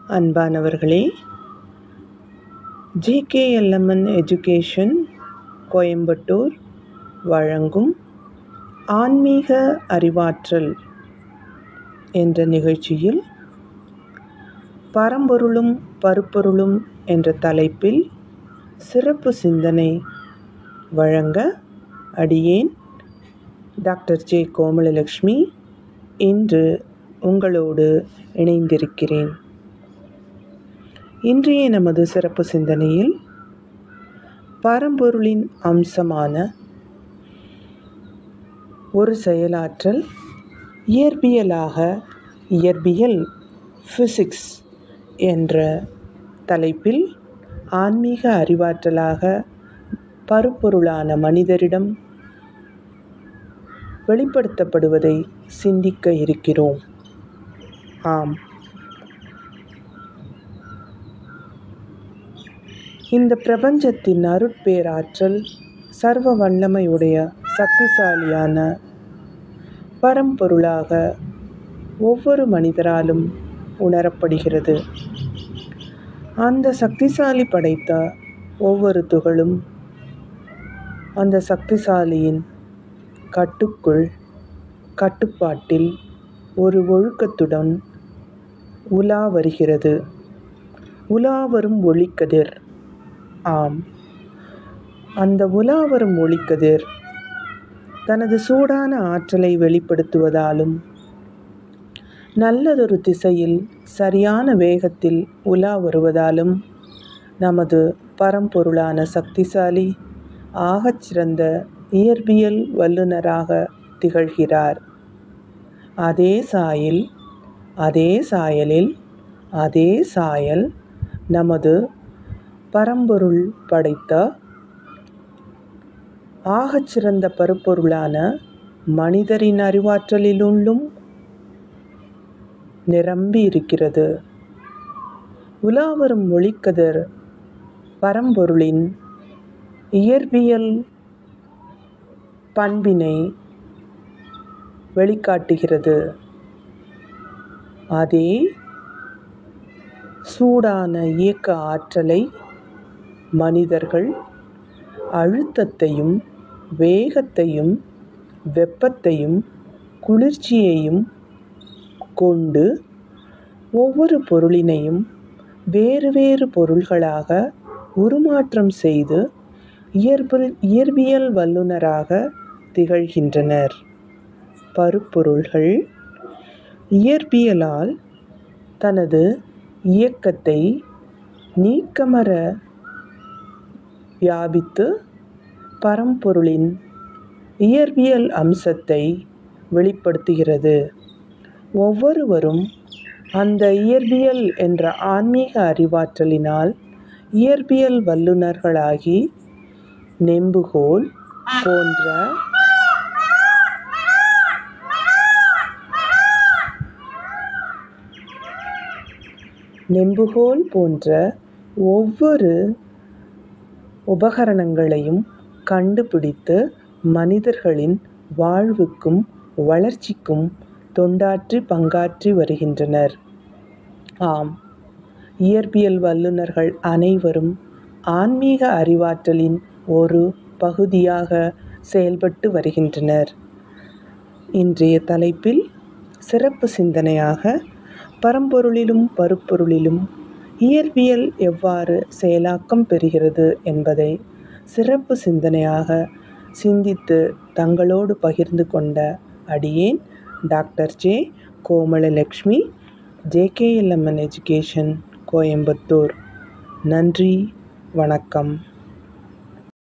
அன்பானவர்களே ஜேகேஎல்எம்என் எஜுகேஷன் கோயம்புத்தூர் வழங்கும் ஆன்மீக அறிவாற்றல் என்ற நிகழ்ச்சியில் பரம்பொருளும் பருப்பொருளும் என்ற தலைப்பில் சிறப்பு சிந்தனை வழங்க அடியேன் டாக்டர் ஜே கோமலலக்ஷ்மி இன்று உங்களோடு இணைந்திருக்கிறேன் இன்றைய நமது சிறப்பு சிந்தனையில் பரம்பொருளின் அம்சமான ஒரு செயலாற்றல் இயற்பியலாக இயற்பியல் ஃபிசிக்ஸ் என்ற தலைப்பில் ஆன்மீக அறிவாற்றலாக பருப்பொருளான மனிதரிடம் வெளிப்படுத்தப்படுவதை சிந்திக்க இருக்கிறோம் ஆம் இந்த பிரபஞ்சத்தின் அருட்பேராற்றல் சர்வ வல்லமையுடைய சக்திசாலியான பரம்பொருளாக ஒவ்வொரு மனிதராலும் உணரப்படுகிறது அந்த சக்திசாலி படைத்த ஒவ்வொரு துகளும் அந்த சக்திசாலியின் கட்டுக்குள் கட்டுப்பாட்டில் ஒரு ஒழுக்கத்துடன் உலா வருகிறது உலா வரும் ஒளிக்கதிர் ஆம் அந்த உலா வரும் ஒளிக்கதிர் தனது சூடான ஆற்றலை வெளிப்படுத்துவதாலும் நல்லதொரு திசையில் சரியான வேகத்தில் உலா வருவதாலும் நமது பரம்பொருளான சக்திசாலி ஆகச் சிறந்த இயற்பியல் வல்லுநராக திகழ்கிறார் அதே சாயில் அதே சாயலில் அதே சாயல் நமது பரம்பொருள் படைத்த ஆகச்சிறந்த பருப்பொருளான மனிதரின் அறிவாற்றலிலுள்ளும் நிரம்பி இருக்கிறது உலாவரும் ஒளிக்கதிர் பரம்பொருளின் இயற்பியல் பண்பினை வெளிக்காட்டுகிறது அதே சூடான இயக்க ஆற்றலை மனிதர்கள் அழுத்தத்தையும் வேகத்தையும் வெப்பத்தையும் குளிர்ச்சியையும் கொண்டு ஒவ்வொரு பொருளினையும் வேறு வேறு பொருள்களாக உருமாற்றம் செய்து இயற்பில் இயற்பியல் வல்லுநராக திகழ்கின்றனர் பருப்பொருள்கள் இயற்பியலால் தனது இயக்கத்தை நீக்கமர வியாபித்து பரம்பொருளின் இயற்பியல் அம்சத்தை வெளிப்படுத்துகிறது ஒவ்வொருவரும் அந்த இயற்பியல் என்ற ஆன்மீக அறிவாற்றலினால் இயற்பியல் வல்லுநர்களாகி நெம்புகோல் போன்ற நெம்புகோல் போன்ற ஒவ்வொரு உபகரணங்களையும் கண்டுபிடித்து மனிதர்களின் வாழ்வுக்கும் வளர்ச்சிக்கும் தொண்டாற்றி பங்காற்றி வருகின்றனர் ஆம் இயற்பியல் வல்லுநர்கள் அனைவரும் ஆன்மீக அறிவாற்றலின் ஒரு பகுதியாக செயல்பட்டு வருகின்றனர் இன்றைய தலைப்பில் சிறப்பு சிந்தனையாக பரம்பொருளிலும் பருப்பொருளிலும் இயற்பியல் எவ்வாறு செயலாக்கம் பெறுகிறது என்பதை சிறப்பு சிந்தனையாக சிந்தித்து தங்களோடு பகிர்ந்து கொண்ட அடியேன் doctor J Komalalakshmi JKLMN education Coimbatore நன்றி வணக்கம்